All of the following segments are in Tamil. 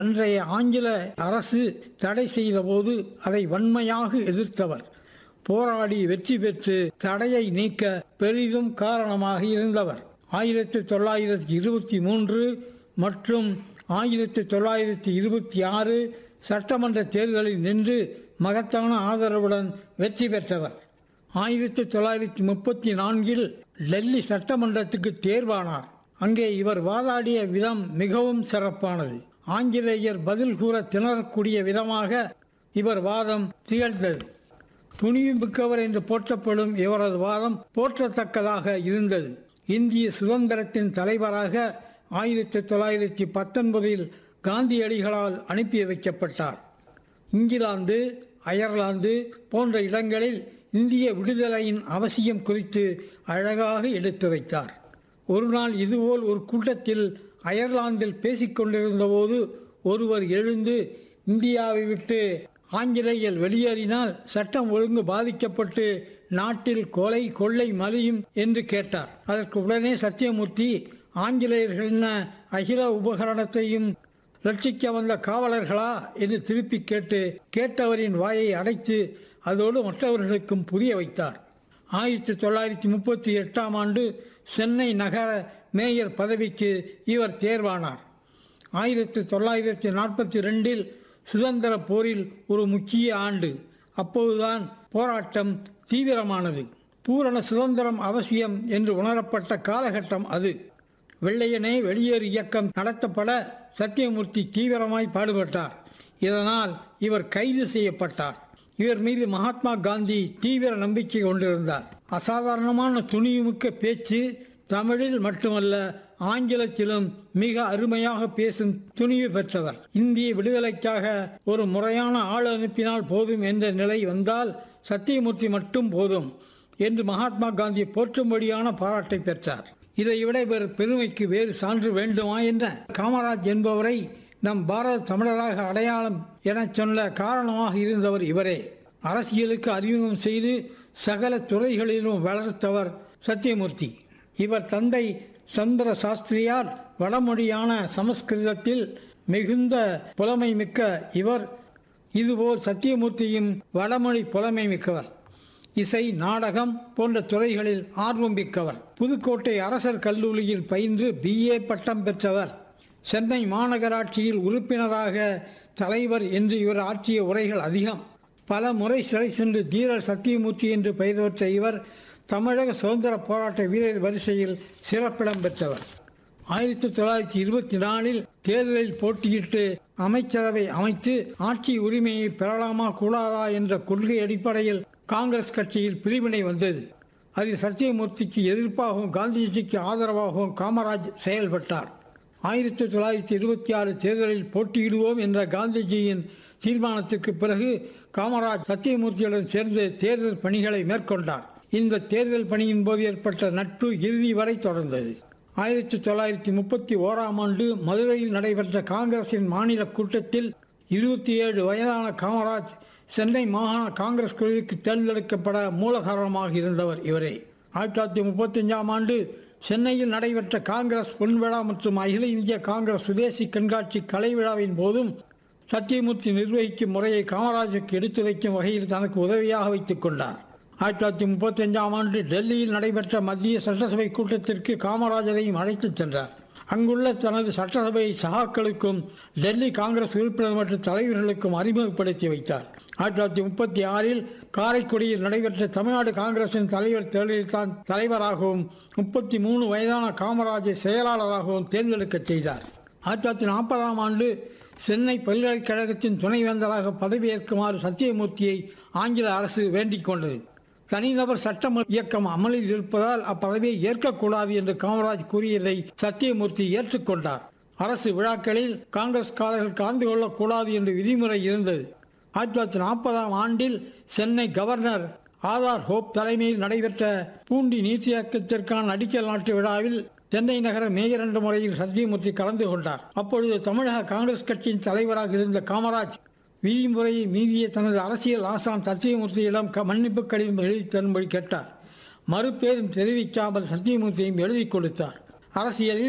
அன்றைய ஆங்கில அரசு தடை செய்தபோது அதை வன்மையாக எதிர்த்தவர் போராடி வெற்றி பெற்று தடையை நீக்க பெரிதும் காரணமாக இருந்தவர் ஆயிரத்தி தொள்ளாயிரத்தி இருபத்தி மூன்று மற்றும் ஆயிரத்தி தொள்ளாயிரத்தி இருபத்தி ஆறு சட்டமன்ற தேர்தலில் நின்று மகத்தான ஆதரவுடன் வெற்றி பெற்றவர் ஆயிரத்தி தொள்ளாயிரத்தி முப்பத்தி நான்கில் டெல்லி சட்டமன்றத்துக்கு தேர்வானார் அங்கே இவர் வாதாடிய விதம் மிகவும் சிறப்பானது ஆங்கிலேயர் பதில் கூற திணறக்கூடிய விதமாக இவர் வாதம் திகழ்ந்தது துணிவு மிக்கவர் என்று போற்றப்படும் இவரது வாதம் போற்றத்தக்கதாக இருந்தது இந்திய சுதந்திரத்தின் தலைவராக ஆயிரத்தி தொள்ளாயிரத்தி பத்தொன்பதில் காந்தியடிகளால் அனுப்பி வைக்கப்பட்டார் இங்கிலாந்து அயர்லாந்து போன்ற இடங்களில் இந்திய விடுதலையின் அவசியம் குறித்து அழகாக எடுத்துரைத்தார் ஒரு நாள் இதுபோல் ஒரு கூட்டத்தில் அயர்லாந்தில் பேசிக்கொண்டிருந்தபோது ஒருவர் எழுந்து இந்தியாவை விட்டு ஆங்கிலேயர் வெளியேறினால் சட்டம் ஒழுங்கு பாதிக்கப்பட்டு நாட்டில் கொலை கொள்ளை மலியும் என்று கேட்டார் அதற்கு உடனே சத்தியமூர்த்தி ஆங்கிலேயர்கள் என்ன அகில உபகரணத்தையும் ரட்சிக்க வந்த காவலர்களா என்று திருப்பி கேட்டு கேட்டவரின் வாயை அடைத்து அதோடு மற்றவர்களுக்கும் புரிய வைத்தார் ஆயிரத்தி தொள்ளாயிரத்தி முப்பத்தி எட்டாம் ஆண்டு சென்னை நகர மேயர் பதவிக்கு இவர் தேர்வானார் ஆயிரத்தி தொள்ளாயிரத்தி நாற்பத்தி ரெண்டில் சுதந்திர போரில் ஒரு முக்கிய ஆண்டு அப்போதுதான் போராட்டம் தீவிரமானது பூரண சுதந்திரம் அவசியம் என்று உணரப்பட்ட காலகட்டம் அது வெள்ளையனே வெளியேறு இயக்கம் நடத்தப்பட சத்தியமூர்த்தி தீவிரமாய் பாடுபட்டார் இதனால் இவர் கைது செய்யப்பட்டார் இவர் மீது மகாத்மா காந்தி தீவிர நம்பிக்கை கொண்டிருந்தார் அசாதாரணமான துணிவுமிக்க பேச்சு தமிழில் மட்டுமல்ல ஆங்கிலத்திலும் மிக அருமையாக பேசும் துணிவு பெற்றவர் இந்திய விடுதலைக்காக ஒரு முறையான ஆள் அனுப்பினால் போதும் என்ற நிலை வந்தால் சத்தியமூர்த்தி மட்டும் போதும் என்று மகாத்மா காந்தி போற்றும்படியான பாராட்டை பெற்றார் இதைவிட இவர் பெருமைக்கு வேறு சான்று வேண்டுமா என்ற காமராஜ் என்பவரை நம் பாரத தமிழராக அடையாளம் எனச் சொன்ன காரணமாக இருந்தவர் இவரே அரசியலுக்கு அறிமுகம் செய்து சகல துறைகளிலும் வளர்த்தவர் சத்தியமூர்த்தி இவர் தந்தை சந்திர சாஸ்திரியார் வடமொழியான சமஸ்கிருதத்தில் மிகுந்த புலமை மிக்க இவர் இதுபோல் சத்தியமூர்த்தியும் வடமொழி புலமை மிக்கவர் இசை நாடகம் போன்ற துறைகளில் ஆர்வம் மிக்கவர் புதுக்கோட்டை அரசர் கல்லூரியில் பயின்று பிஏ பட்டம் பெற்றவர் சென்னை மாநகராட்சியில் உறுப்பினராக தலைவர் என்று இவர் ஆற்றிய உரைகள் அதிகம் பல முறை சிறை சென்று தீரர் சத்தியமூர்த்தி என்று பெயர் பெற்ற இவர் தமிழக சுதந்திர போராட்ட வீரர் வரிசையில் சிறப்பிடம் பெற்றவர் ஆயிரத்தி தொள்ளாயிரத்தி இருபத்தி நாலில் தேர்தலில் போட்டியிட்டு அமைச்சரவை அமைத்து ஆட்சி உரிமையை பெறலாமா கூடாதா என்ற கொள்கை அடிப்படையில் காங்கிரஸ் கட்சியில் பிரிவினை வந்தது அதில் சத்தியமூர்த்திக்கு எதிர்ப்பாகவும் காந்திஜிக்கு ஆதரவாகவும் காமராஜ் செயல்பட்டார் ஆயிரத்தி தொள்ளாயிரத்தி இருபத்தி ஆறு தேர்தலில் போட்டியிடுவோம் என்ற காந்திஜியின் தீர்மானத்திற்கு பிறகு காமராஜ் சத்தியமூர்த்தியுடன் சேர்ந்து தேர்தல் பணிகளை மேற்கொண்டார் இந்த தேர்தல் பணியின் போது ஏற்பட்ட நட்பு இறுதி வரை தொடர்ந்தது ஆயிரத்தி தொள்ளாயிரத்தி முப்பத்தி ஓராம் ஆண்டு மதுரையில் நடைபெற்ற காங்கிரசின் மாநில கூட்டத்தில் இருபத்தி ஏழு வயதான காமராஜ் சென்னை மாகாண காங்கிரஸ் குழுவிற்கு தேர்ந்தெடுக்கப்பட மூல காரணமாக இருந்தவர் இவரே ஆயிரத்தி தொள்ளாயிரத்தி முப்பத்தஞ்சாம் ஆண்டு சென்னையில் நடைபெற்ற காங்கிரஸ் பொன்விழா மற்றும் அகில இந்திய காங்கிரஸ் சுதேசி கண்காட்சி கலை விழாவின் போதும் சத்தியமூர்த்தி நிர்வகிக்கும் முறையை காமராஜுக்கு எடுத்து வைக்கும் வகையில் தனக்கு உதவியாக வைத்துக் கொண்டார் ஆயிரத்தி தொள்ளாயிரத்தி முப்பத்தஞ்சாம் ஆண்டு டெல்லியில் நடைபெற்ற மத்திய சட்டசபை கூட்டத்திற்கு காமராஜரையும் அழைத்துச் சென்றார் அங்குள்ள தனது சட்டசபை சகாக்களுக்கும் டெல்லி காங்கிரஸ் உறுப்பினர் மற்றும் தலைவர்களுக்கும் அறிமுகப்படுத்தி வைத்தார் ஆயிரத்தி தொள்ளாயிரத்தி முப்பத்தி ஆறில் காரைக்குடியில் நடைபெற்ற தமிழ்நாடு காங்கிரசின் தலைவர் தேர்தலில் தான் தலைவராகவும் முப்பத்தி மூணு வயதான காமராஜை செயலாளராகவும் தேர்ந்தெடுக்க செய்தார் ஆயிரத்தி தொள்ளாயிரத்தி நாற்பதாம் ஆண்டு சென்னை பல்கலைக்கழகத்தின் துணைவேந்தராக பதவியேற்குமாறு சத்தியமூர்த்தியை ஆங்கில அரசு வேண்டிக் கொண்டது தனிநபர் சட்டம் இயக்கம் அமலில் இருப்பதால் அப்பதவியை ஏற்கக்கூடாது என்று காமராஜ் கூறியதை சத்தியமூர்த்தி ஏற்றுக்கொண்டார் அரசு விழாக்களில் காங்கிரஸ்காரர்கள் கலந்து கொள்ளக்கூடாது என்று விதிமுறை இருந்தது ஆயிரத்தி தொள்ளாயிரத்தி நாற்பதாம் ஆண்டில் சென்னை கவர்னர் ஆதார் ஹோப் தலைமையில் நடைபெற்ற பூண்டி நீர்த்தியாக்கத்திற்கான அடிக்கல் நாட்டு விழாவில் சென்னை நகர மேயர் என்ற முறையில் சத்தியமூர்த்தி கலந்து கொண்டார் அப்பொழுது தமிழக காங்கிரஸ் கட்சியின் தலைவராக இருந்த காமராஜ் விதிமுறையை மீறிய தனது அரசியல் ஆசான் சத்தியமூர்த்தியிடம் க- மன்னிப்பு கடிதம் எழுதி தரும்படி கேட்டார் மறுபேரும் தெரிவிக்காமல் சத்தியமூர்த்தியும் எழுதி கொடுத்தார் அரசியலில்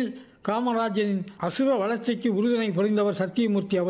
காமராஜரின் அசுர வளர்ச்சிக்கு உறுதுணை புரிந்தவர் சத்தியமூர்த்தி அவர்